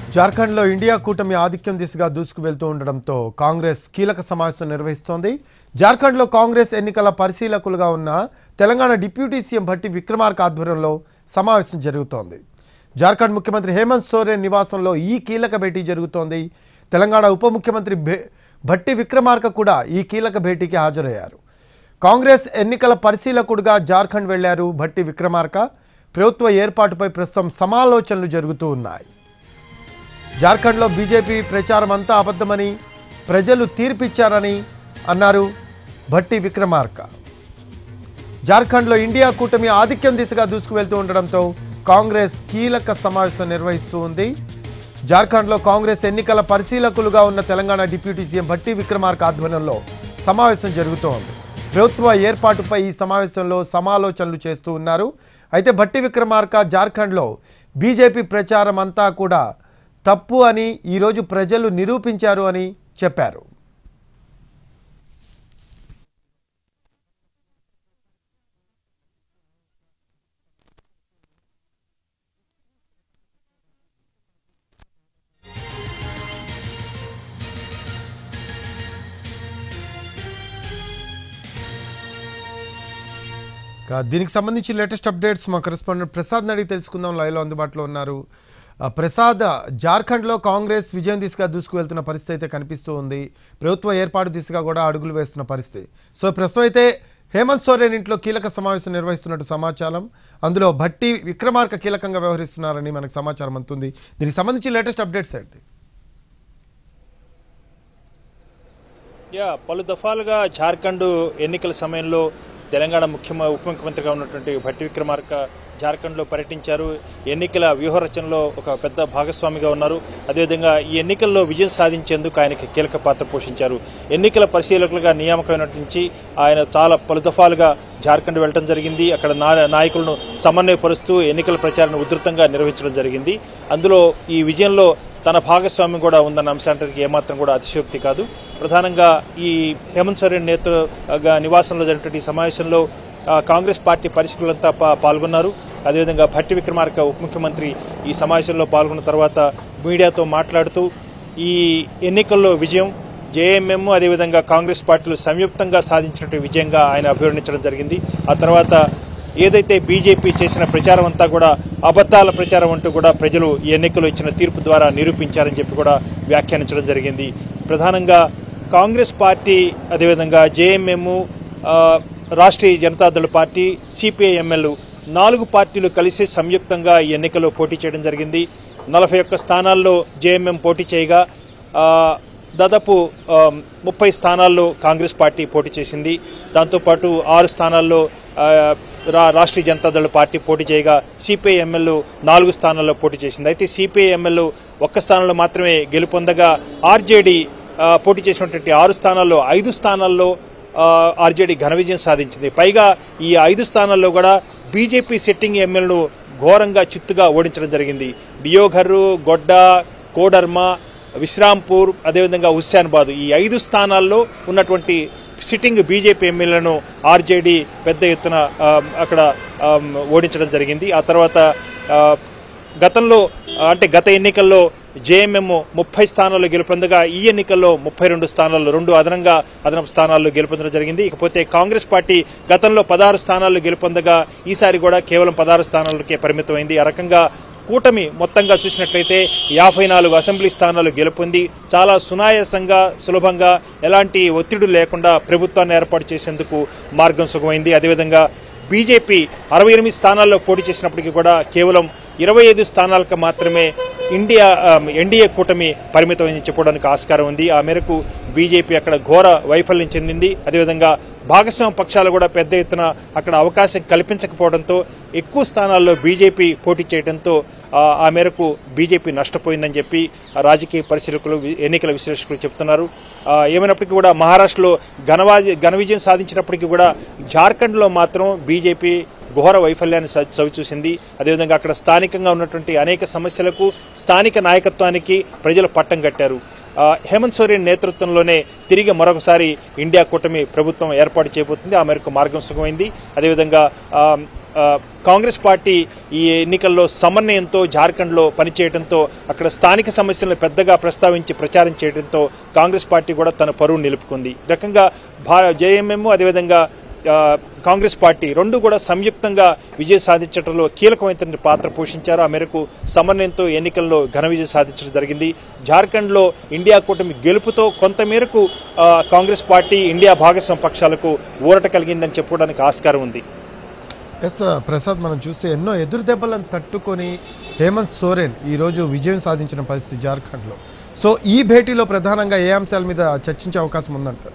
జార్ఖండ్లో ఇండియా కూటమి ఆధిక్యం దిశగా దూసుకు వెళ్తూ ఉండడంతో కాంగ్రెస్ కీలక సమావేశం నిర్వహిస్తోంది జార్ఖండ్లో కాంగ్రెస్ ఎన్నికల పరిశీలకులుగా ఉన్న తెలంగాణ డిప్యూటీ సీఎం భట్టి విక్రమార్క ఆధ్వర్యంలో సమావేశం జరుగుతోంది జార్ఖండ్ ముఖ్యమంత్రి హేమంత్ సోరెన్ నివాసంలో ఈ కీలక భేటీ జరుగుతోంది తెలంగాణ ఉప ముఖ్యమంత్రి భే- భట్టి విక్రమార్క కూడా ఈ కీలక భేటీకి హాజరయ్యారు కాంగ్రెస్ ఎన్నికల పరిశీలకుడుగా జార్ఖండ్ వెళ్లారు భట్టి విక్రమార్క ప్రభుత్వ ఏర్పాటుపై ప్రస్తుతం సమాలోచనలు జరుగుతూ ఉన్నాయి జార్ఖండ్లో బీజేపీ ప్రచారం అంతా అబద్ధమని ప్రజలు తీర్పిచ్చారని అన్నారు భట్టి విక్రమార్క జార్ఖండ్లో ఇండియా కూటమి ఆధిక్యం దిశగా దూసుకువెళ్తూ ఉండడంతో కాంగ్రెస్ కీలక సమావేశం నిర్వహిస్తూ ఉంది జార్ఖండ్లో కాంగ్రెస్ ఎన్నికల పరిశీలకులుగా ఉన్న తెలంగాణ డిప్యూటీ సీఎం భట్టి విక్రమార్క ఆధ్వర్యంలో సమావేశం జరుగుతోంది ప్రభుత్వ ఏర్పాటుపై ఈ సమావేశంలో సమాలోచనలు చేస్తూ ఉన్నారు అయితే భట్టి విక్రమార్క జార్ఖండ్లో బీజేపీ ప్రచారం అంతా కూడా తప్పు అని ఈరోజు ప్రజలు నిరూపించారు అని చెప్పారు ఇక దీనికి సంబంధించి లేటెస్ట్ అప్డేట్స్ మా కరెస్పాండెంట్ ప్రసాద్ అడిగి తెలుసుకుందాం లైవ్లో అందుబాటులో ఉన్నారు ఆ, ప్రసాద్ జార్ఖండ్లో కాంగ్రెస్ విజయం దిశగా దూసుకువెళ్తున్న పరిస్థితి అయితే కనిపిస్తూ ఉంది ప్రభుత్వ ఏర్పాటు దిశగా కూడా అడుగులు వేస్తున్న పరిస్థితి సో ప్రస్తుతం అయితే హేమంత్ సోరెన్ ఇంట్లో కీలక సమావేశం నిర్వహిస్తున్నట్టు సమాచారం అందులో భట్టి విక్రమార్క కీలకంగా వ్యవహరిస్తున్నారని మనకు సమాచారం అందుతుంది దీనికి సంబంధించి లేటెస్ట్ అప్డేట్స్ ఏంటి యా పలు దఫాలుగా జార్ఖండ్ ఎన్నికల సమయంలో తెలంగాణ ముఖ్య ఉప ముఖ్యమంత్రిగా ఉన్నటువంటి భట్టి విక్రమార్క జార్ఖండ్లో పర్యటించారు ఎన్నికల వ్యూహరచనలో ఒక పెద్ద భాగస్వామిగా ఉన్నారు అదేవిధంగా ఈ ఎన్నికల్లో విజయం సాధించేందుకు ఆయనకి కీలక పాత్ర పోషించారు ఎన్నికల పరిశీలకులుగా నియామకమైనటువంటి నుంచి ఆయన చాలా పలు దఫాలుగా జార్ఖండ్ వెళ్ళడం జరిగింది అక్కడ నా- నాయకులను సమన్వయపరుస్తూ ఎన్నికల ప్రచారాన్ని ఉధృతంగా నిర్వహించడం జరిగింది అందులో ఈ విజయంలో తన భాగస్వామ్యం కూడా ఉందన్న అంశానికి ఏమాత్రం కూడా అతిశయోక్తి కాదు ప్రధానంగా ఈ హేమంత్ సోరెన్ నేతృగా నివాసంలో జరిగినటువంటి ఈ సమావేశంలో ఆ, కాంగ్రెస్ పార్టీ పరిశీలకులంతా పా- పాల్గొన్నారు అదేవిధంగా భట్టి విక్రమార్క ఉప ముఖ్యమంత్రి ఈ సమావేశంలో పాల్గొన్న తర్వాత మీడియాతో మాట్లాడుతూ ఈ ఎన్నికల్లో విజయం జేఎంఎం అదేవిధంగా కాంగ్రెస్ పార్టీలు సంయుక్తంగా సాధించినటువంటి విజయంగా ఆయన అభివర్ణించడం జరిగింది ఆ తర్వాత ఏదైతే బీజేపీ చేసిన ప్రచారం అంతా కూడా అబద్ధాల ప్రచారం అంటూ కూడా ప్రజలు ఈ ఎన్నికలు ఇచ్చిన తీర్పు ద్వారా నిరూపించారని చెప్పి కూడా వ్యాఖ్యానించడం జరిగింది ప్రధానంగా కాంగ్రెస్ పార్టీ అదేవిధంగా JMM Rashtriya Janata Dal party CPIML నాలుగు పార్టీలు కలిసి సంయుక్తంగా ఈ ఎన్నికల్లో పోటీ చేయడం జరిగింది నలభై ఒక్క స్థానాల్లో జేఎంఎం పోటీ చేయగా ఆ, దాదాపు ఆ, ముప్పై స్థానాల్లో కాంగ్రెస్ పార్టీ పోటీ చేసింది దాంతోపాటు ఆరు స్థానాల్లో ఆ, రా- రాష్ట్రీయ జనతాదళ పార్టీ పోటీ చేయగా సిపిఐఎంఎల్ నాలుగు స్థానాల్లో పోటీ చేసింది అయితే సిపిఐఎంఎల్ ఒక్క స్థానంలో మాత్రమే గెలుపొందగా ఆర్జేడీ ఆ, పోటీ చేసినటువంటి ఆరు స్థానాల్లో ఐదు స్థానాల్లో ఆ, ఆర్జేడీ ఘన విజయం సాధించింది పైగా ఈ ఐదు స్థానాల్లో కూడా బీజేపీ సిట్టింగ్ ఎమ్మెల్యేను ఘోరంగా చిత్తుగా ఓడించడం జరిగింది డియోఘర్రు గొడ్డ కోడర్మ విశ్రాంపూర్ అదేవిధంగా హుస్సేన్బాద్ ఈ ఐదు స్థానాల్లో ఉన్నటువంటి సిట్టింగ్ బీజేపీ ఎమ్మెల్యేలను ఆర్జేడీ పెద్ద ఎత్తున ఆ, అక్కడ ఆ, ఓడించడం జరిగింది ఆ తర్వాత ఆ, గతంలో ఆ, అంటే గత ఎన్నికల్లో జేఎంఎం ముప్పై స్థానాల్లో గెలుపొందగా ఈ ఎన్నికల్లో ముప్పై రెండు స్థానాల్లో రెండు అదనంగా అదనపు స్థానాల్లో గెలుపొందడం జరిగింది ఇకపోతే కాంగ్రెస్ పార్టీ గతంలో పదహారు స్థానాల్లో గెలుపొందగా ఈసారి కూడా కేవలం పదహారు స్థానాలకే పరిమితమైంది ఆ రకంగా కూటమి మొత్తంగా చూసినట్లయితే యాభై నాలుగు అసెంబ్లీ స్థానాలు గెలుపొంది చాలా సునాయాసంగా సులభంగా ఎలాంటి ఒత్తిడి లేకుండా ప్రభుత్వాన్ని ఏర్పాటు చేసేందుకు మార్గం సుగమైంది అదేవిధంగా బీజేపీ అరవై ఎనిమిది స్థానాల్లో పోటీ చేసినప్పటికీ కూడా కేవలం ఇరవై ఐదు స్థానాలకు మాత్రమే ఇండియా ఆమ్, ఎన్డీఏ కూటమి పరిమితమని చెప్పడానికి ఆస్కారం ఉంది ఆ మేరకు బీజేపీ అక్కడ ఘోర వైఫల్యం చెందింది అదేవిధంగా భాగస్వామ్య పక్షాలు కూడా పెద్ద ఎత్తున అక్కడ అవకాశం కల్పించకపోవడంతో ఎక్కువ స్థానాల్లో బీజేపీ పోటీ చేయడంతో ఆ, ఆ మేరకు బీజేపీ నష్టపోయిందని చెప్పి ఆ రాజకీయ పరిశీలకులు వి- ఎన్నికల విశ్లేషకులు చెప్తున్నారు ఆ, ఏమైనప్పటికీ కూడా మహారాష్ట్రలో ఘనవా ఘన విజయం సాధించినప్పటికీ కూడా జార్ఖండ్లో మాత్రం బీజేపీ ఘోర వైఫల్యాన్ని స- చవిచూసింది అదేవిధంగా అక్కడ స్థానికంగా ఉన్నటువంటి అనేక సమస్యలకు స్థానిక నాయకత్వానికి ప్రజలు పట్టం కట్టారు ఆ, హేమంత్ సోరెన్ నేతృత్వంలోనే తిరిగి మరొకసారి ఇండియా కూటమి ప్రభుత్వం ఏర్పాటు చేయబోతుంది ఆ మేరకు మార్గం సుగమైంది అదేవిధంగా ఆ, ఆ, కాంగ్రెస్ పార్టీ ఈ ఎన్నికల్లో సమన్వయంతో జార్ఖండ్లో పనిచేయడంతో అక్కడ స్థానిక సమస్యలను పెద్దగా ప్రస్తావించి ప్రచారం చేయడంతో కాంగ్రెస్ పార్టీ కూడా తన పరువు నిలుపుకుంది ఈ రకంగా భా జేఎంఎం అదేవిధంగా ఆ, కాంగ్రెస్ పార్టీ రెండు కూడా సంయుక్తంగా విజయం సాధించడంలో కీలకమైన పాత్ర పోషించారు ఆ మేరకు సమన్వయంతో ఎన్నికల్లో ఘన విజయం సాధించడం జరిగింది జార్ఖండ్లో ఇండియా కూటమి గెలుపుతో కొంతమేరకు ఆ, కాంగ్రెస్ పార్టీ ఇండియా భాగస్వామ్య పక్షాలకు ఊరట కలిగిందని చెప్పుకోవడానికి ఆస్కారం ఉంది ఎస్ ప్రసాద్ మనం చూస్తే ఎన్నో ఎదురు దెబ్బలను తట్టుకొని హేమంత్ సోరెన్ ఈరోజు విజయం సాధించిన పరిస్థితి జార్ఖండ్లో సో ఈ భేటీలో ప్రధానంగా ఏ అంశాల మీద చర్చించే అవకాశం ఉందంటారు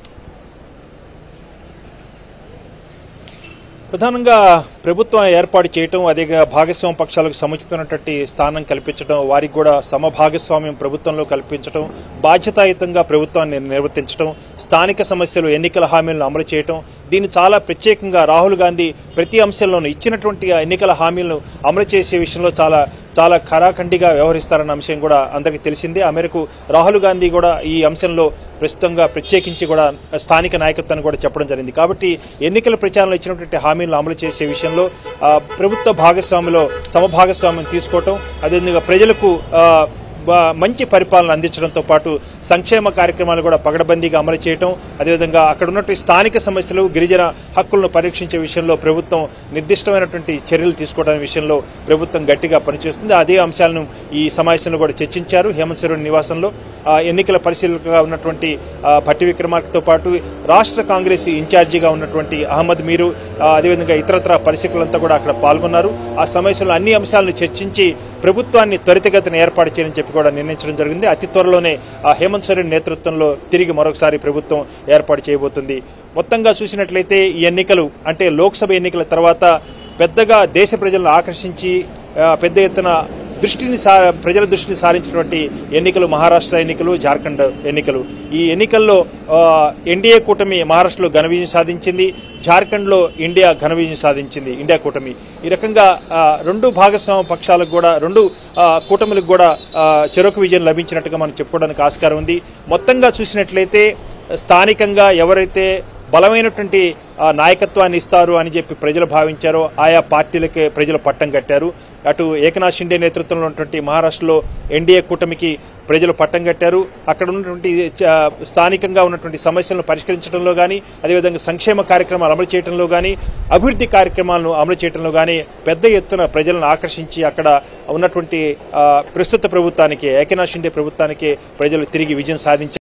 ప్రధానంగా ప్రభుత్వం ఏర్పాటు చేయటం అదే భాగస్వామ్య పక్షాలకు సముచితమైనటువంటి స్థానం కల్పించడం వారికి కూడా సమభాగస్వామ్యం ప్రభుత్వంలో కల్పించడం బాధ్యతాయుతంగా ప్రభుత్వాన్ని నిర్వర్తించడం స్థానిక సమస్యలు ఎన్నికల హామీలను అమలు చేయటం దీన్ని చాలా ప్రత్యేకంగా రాహుల్ గాంధీ ప్రతి అంశంలోనూ ఇచ్చినటువంటి ఆ ఎన్నికల హామీలను అమలు చేసే విషయంలో చాలా చాలా ఖరాఖండిగా వ్యవహరిస్తారన్న అంశం కూడా అందరికీ తెలిసిందే ఆ మేరకు రాహుల్ గాంధీ కూడా ఈ అంశంలో ప్రస్తుతంగా ప్రత్యేకించి కూడా స్థానిక నాయకత్వాన్ని కూడా చెప్పడం జరిగింది కాబట్టి ఎన్నికల ప్రచారంలో ఇచ్చినటువంటి హామీలను అమలు చేసే విషయంలో ఆ, ప్రభుత్వ భాగస్వామ్యంలో సమభాగస్వామ్యం తీసుకోవటం అదేవిధంగా ప్రజలకు ఆ, బ- మంచి పరిపాలన అందించడంతో పాటు సంక్షేమ కార్యక్రమాలు కూడా పగడబందీగా అమలు చేయటం అదేవిధంగా అక్కడ ఉన్నటువంటి స్థానిక సమస్యలు గిరిజన హక్కులను పరీక్షించే విషయంలో ప్రభుత్వం నిర్దిష్టమైనటువంటి చర్యలు తీసుకోవడం విషయంలో ప్రభుత్వం గట్టిగా పనిచేస్తుంది అదే అంశాలను ఈ సమావేశంలో కూడా చర్చించారు హేమంత్ సోరెన్ నివాసంలో ఆ, ఎన్నికల పరిశీలకుగా ఉన్నటువంటి ఆ, భట్టి విక్రమార్కతో పాటు రాష్ట్ర కాంగ్రెస్ ఇన్ఛార్జిగా ఉన్నటువంటి అహ్మద్ మీరు ఆ, అదేవిధంగా ఇతరత్ర పరిశీలకులంతా కూడా అక్కడ పాల్గొన్నారు ఆ సమావేశంలో అన్ని అంశాలను చర్చించి ప్రభుత్వాన్ని త్వరితగతిన ఏర్పాటు చేయాలని చెప్పి కూడా నిర్ణయించడం జరిగింది అతి త్వరలోనే ఆ హేమంత్ సోరెన్ నేతృత్వంలో తిరిగి మరొకసారి ప్రభుత్వం ఏర్పాటు చేయబోతుంది మొత్తంగా చూసినట్లయితే ఈ ఎన్నికలు అంటే లోక్సభ ఎన్నికల తర్వాత పెద్దగా దేశ ప్రజలను ఆకర్షించి ఆ, పెద్ద ఎత్తున దృష్టిని సా ప్రజల దృష్టిని సారించినటువంటి ఎన్నికలు మహారాష్ట్ర ఎన్నికలు జార్ఖండ్ ఎన్నికలు ఈ ఎన్నికల్లో ఆ, ఎన్డీఏ కూటమి మహారాష్ట్రలో ఘన విజయం సాధించింది జార్ఖండ్లో ఇండియా ఘన విజయం సాధించింది ఇండియా కూటమి ఈ రకంగా ఆ, రెండు భాగస్వామ్య పక్షాలకు కూడా రెండు ఆ, కూటమిలకు కూడా ఆ, చెరొక విజయం లభించినట్టుగా మనం చెప్పుకోవడానికి ఆస్కారం ఉంది మొత్తంగా చూసినట్లయితే స్థానికంగా ఎవరైతే బలమైనటువంటి ఆ, నాయకత్వాన్ని ఇస్తారు అని చెప్పి ప్రజలు భావించారో ఆయా పార్టీలకే ప్రజలు పట్టం కట్టారు అటు ఏకనాథ్ షిండే నేతృత్వంలో ఉన్నటువంటి మహారాష్ట్రలో ఎన్డీఏ కూటమికి ప్రజలు పట్టం కట్టారు అక్కడ ఉన్నటువంటి చ- స్థానికంగా ఉన్నటువంటి సమస్యలను పరిష్కరించడంలో కానీ అదేవిధంగా సంక్షేమ కార్యక్రమాలు అమలు చేయడంలో కానీ అభివృద్ధి కార్యక్రమాలను అమలు చేయడంలో కానీ పెద్ద ఎత్తున ప్రజలను ఆకర్షించి అక్కడ ఉన్నటువంటి ఆ, ప్రస్తుత ప్రభుత్వానికి ఏకనాథ్ షిండే ప్రభుత్వానికి ప్రజలు తిరిగి విజయం సాధించారు